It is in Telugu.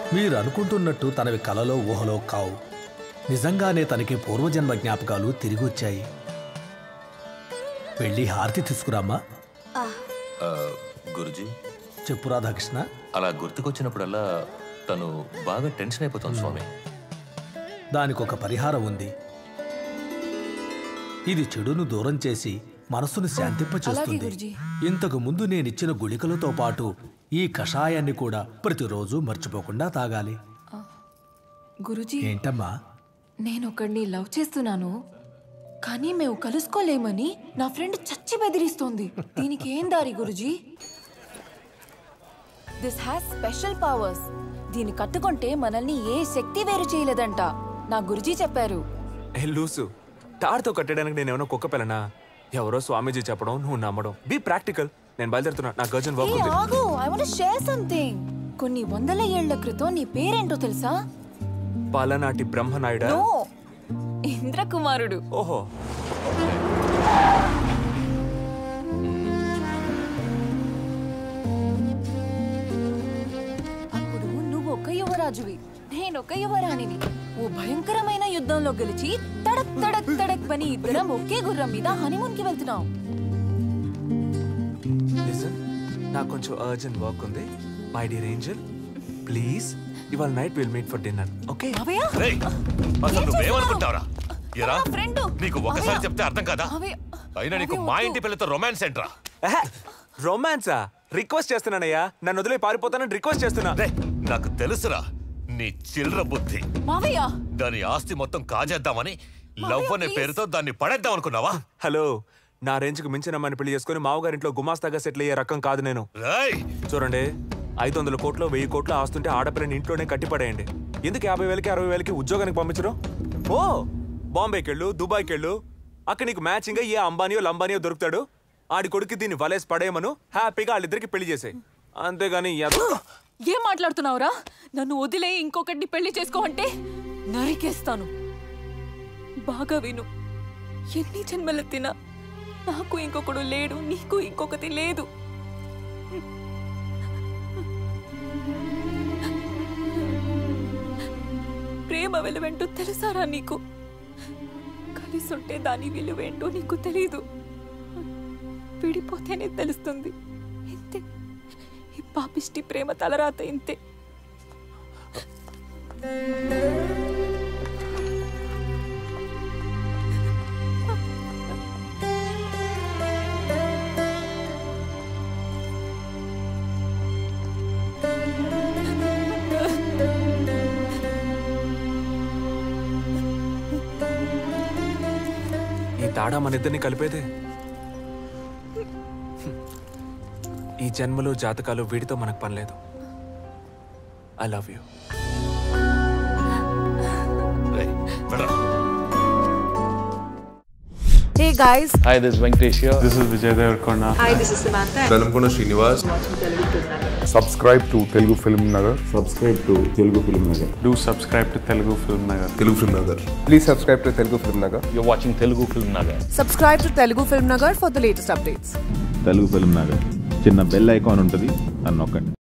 మీరు అనుకుంటున్నట్టు తనవి కలలో ఊహలో కావు నిజంగానే తనకి పూర్వజన్మ జ్ఞాపకాలు తిరిగి వచ్చాయి వెళ్ళి హారతి తీసుకురామ్మా ఆ, గురుజీ చెప్పు రాధాకృష్ణ అలా గుర్తుకొచ్చినప్పుడల్లా తను బాగా టెన్షన్ అయిపోతుంది స్వామి దానికి ఒక పరిహారం ఉంది ఇది చెడును దూరం చేసి మనసును శాంతింపచేస్తుంది ఇంతకు ముందు నేనిచ్చిన గుళికలతో పాటు ఈ కషాయాన్ని కూడా ప్రతిరోజు మర్చిపోకుండా తాగాలి గురుజీ ఏంటమ్మా నేను ఒకడిని లవ్ చేస్తున్నాను కానీ మేము కలుసుకోలేమని నా ఫ్రెండ్ చచ్చి బెదిరిస్తోంది దీనికి ఏం దారి guruji this has special powers దీన్ని కట్టుకుంటే మనల్ని ఏ శక్తి వేరు చేయలేదంట నా గురుజీ చెప్పారు ఏ లూసు తాడుతో కట్టడానికి నేను ఏమైనా కుక్క పిల్లనా ఎవరో స్వామీజీ చెప్పడం నువ్వు నమ్మడం బీ ప్రాక్టికల్ నేను బయలుదేరుతున్నా నా గర్జన్ వర్క్ ఏ ఉంది ఆగు ఐ వాంట్ షేర్ సంథింగ్ కొన్ని వందల ఏళ్ల క్రితం నీ పేరేంటో తెలుసా పాలనాటి బ్రహ్మనాయుడా నో ఇంద్రకుమారుడు ఓహో అప్పుడు నువ్వు ఒక యువరాజువి నేను ఒక యువరాణిని ఓ భయంకరమైన యుద్ధంలో గెలిచి తడక్ తడక్ తడక్ పని ఇద్దరం ఒకే గుర్రం మీద హనీమూన్ కి వెళ్తున్నాం లిసన్ నాకు కొంచెం అర్జెంట్ వర్క్ ఉంది మై డియర్ ఏంజల్ ప్లీజ్ ఇవాళ night will meet for dinner okay మావయ్య రేయ్, అసలు నువ్వేమనుకుంటావురా ఎరా నా ఫ్రెండ్ నీకు ఒకసారి చెప్తే అర్థం కాదా మావయ్య అయినా నీకు మావయ్య మా వద్దు. ఇంటి పిల్లతో రొమాన్స్ ఏంట్రా రొమాన్సా రిక్వెస్ట్ చేస్తున్నానయ్యా నన్ను వదిలే పారిపోతానని రిక్వెస్ట్ చేస్తున్నా రే నాకు తెలుసురా నీ చిల్లర బుద్ధి మావయ్య దాని ఆస్తి మొత్తం కాజేద్దామని లవ్ అనే please. పేరుతో దాన్ని పడేద్దాం అనుకున్నావా హలో నా రేంజ్కి మించిన అమ్మాయిని పెళ్లి చేసుకుని మామగారింట్లో గుమాస్తాగా సెటిల్ అయ్యే రకం కాదు నేను రేయ్ చూడండి ఐదు వందల కోట్లు వెయ్యి కోట్లు ఆస్తుంటే ఆడపిల్లని ఇంట్లోనే కట్టిపడేయండి ఎందుకు యాభై వేలకి అరవై వేలకి ఉద్యోగానికి పంపించడం ఓ బాంబేకి వెళ్ళు దుబాయ్కి వెళ్ళు అక్కడ నీకు మ్యాచింగ్ ఏ అంబానీయో లంబానీయో దొరుకుతాడు ఆడి కొడుకు దీన్ని వలేసి పడేయమను హ్యాపీగా వాళ్ళిద్దరికి పెళ్లి చేసాయి అంతేగాని ఎద- ఏం మాట్లాడుతున్నావురా నన్ను వదిలే ఇంకొకటిని పెళ్లి చేసుకో అంటే నరికేస్తాను బాగా విను ఎన్ని జన్మలెత్తినా నాకు ఇంకొకడు లేడు నీకు ఇంకొకటి లేదు ప్రేమ విలువేంటో తెలుసారా నీకు కలిసుంటే దాని విలువేంటో నీకు తెలీదు విడిపోతేనే తెలుస్తుంది ఇంతే ఈ పాపిష్టి ప్రేమ తలరాత ఇంతే ఈ తాడా మన ఇద్దరిని కలిపేదే ఈ జన్మలో జాతకాలు వీడితో మనకు పనిలేదు ఐ లవ్ యూ రేయ్ వెళ్ళరా Hey guys, Hi, this is Venkatesh here. This is Vijay Devarkonda. hi, this is Samantha. Velankonda Srinivas subscribe to Telugu Film Nagar subscribe to Telugu Film Nagar Do subscribe to Telugu Film Nagar. Telugu Film Nagar please subscribe to Telugu Film Nagar You're watching Telugu Film Nagar. Subscribe to Telugu Film Nagar for the latest updates. Telugu Film Nagar చిన్న బెల్ ఐకాన్ ఉంటుంది అని నొక్కండి